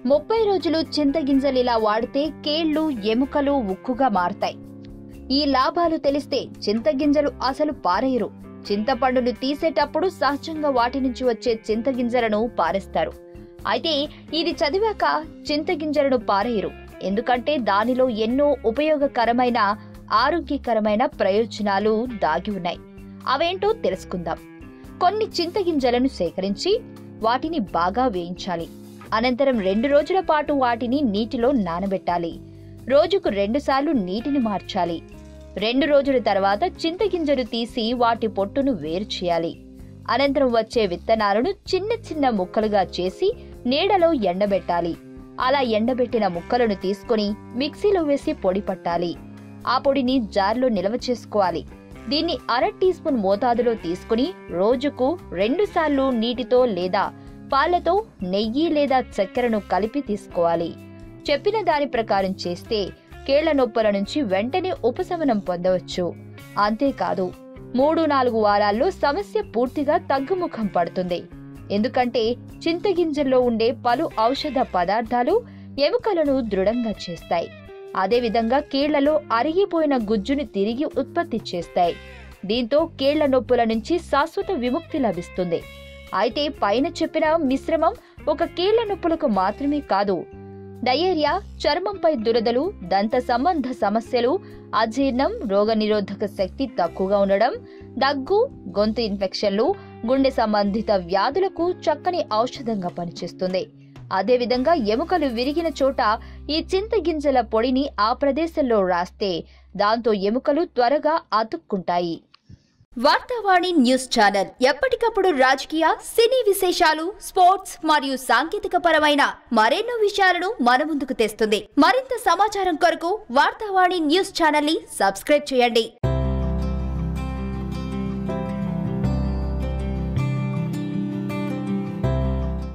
ముప్పై రోజులు చింతగింజలు ఇలా వాడితే కేళ్లు ఎముకలు ఉక్కుగా మారతాయి ఈ లాభాలు తెలిస్తే చింతగింజలు అసలు పారేయరు చింతపండును తీసేటప్పుడు సహజంగా వాటి నుంచి వచ్చే చింతగింజలను పారేస్తారు అయితే ఇది చదివాక చింతగింజలను పారేయరు ఎందుకంటే దానిలో ఎన్నో ఉపయోగకరమైన ఆరోగ్యకరమైన ప్రయోజనాలు దాగి ఉన్నాయి అవేంటో తెలుసుకుందాం కొన్ని చింతగింజలను సేకరించి వాటిని బాగా వేయించాలి అనంతరం రెండు రోజుల పాటు వాటిని నీటిలో నానబెట్టాలి రోజుకు రెండుసార్లు నీటిని మార్చాలి రెండు రోజుల తర్వాత చింతగింజలు తీసి వాటి పొట్టును వేరు చేయాలి అనంతరం వచ్చే విత్తనాలను చిన్న చిన్న ముక్కలుగా చేసి నీడలో ఎండబెట్టాలి అలా ఎండబెట్టిన ముక్కలను తీసుకొని మిక్సీలో వేసి పొడి పట్టాలి ఆ పొడిని జార్లో నిల్వ చేసుకోవాలి దీన్ని అర టీ స్పూన్ మోతాదులో తీసుకుని రోజుకు రెండు సార్లు నీటితో లేదా పాలతో నెయ్యి లేదా చక్కెరను కలిపి తీసుకోవాలి చెప్పిన దాని ప్రకారం చేస్తే కీళ్ల నొప్పుల నుంచి వెంటనే ఉపశమనం పొందవచ్చు అంతేకాదు మూడు నాలుగు వారాల్లో సమస్య పూర్తిగా తగ్గుముఖం పడుతుంది ఎందుకంటే చింతగింజల్లో ఉండే పలు ఔషధ పదార్థాలు ఎముకలను దృఢంగా చేస్తాయి అదేవిధంగా కీళ్లలో అరిగిపోయిన గుజ్జుని తిరిగి ఉత్పత్తి చేస్తాయి దీంతో కీళ్ల నొప్పుల నుంచి శాశ్వత విముక్తి లభిస్తుంది అయితే పైన చెప్పిన మిశ్రమం ఒక కీళ్ల నొప్పులకు మాత్రమే కాదు డయేరియా చర్మంపై దురదలు దంత సంబంధ సమస్యలు అజీర్ణం రోగనిరోధక శక్తి తక్కువగా ఉండడం దగ్గు గొంతు ఇన్ఫెక్షన్లు గుండె సంబంధిత వ్యాధులకు చక్కని ఔషధంగా పనిచేస్తుంది అదేవిధంగా ఎముకలు విరిగిన చోట ఈ చింతగింజల పొడిని ఆ ప్రదేశంలో రాస్తే దాంతో ఎముకలు త్వరగా అతుక్కుంటాయి వార్తావాణి న్యూస్ ఛానల్ ఎప్పటికప్పుడు రాజకీయ సినీ విశేషాలు స్పోర్ట్స్ మరియు సాంకేతిక పరమైన మరెన్నో విషయాలను మన ముందుకు తెస్తుంది మరింత సమాచారం కొరకు వార్తావాణి న్యూస్ ఛానల్ ని సబ్స్క్రైబ్ చేయండి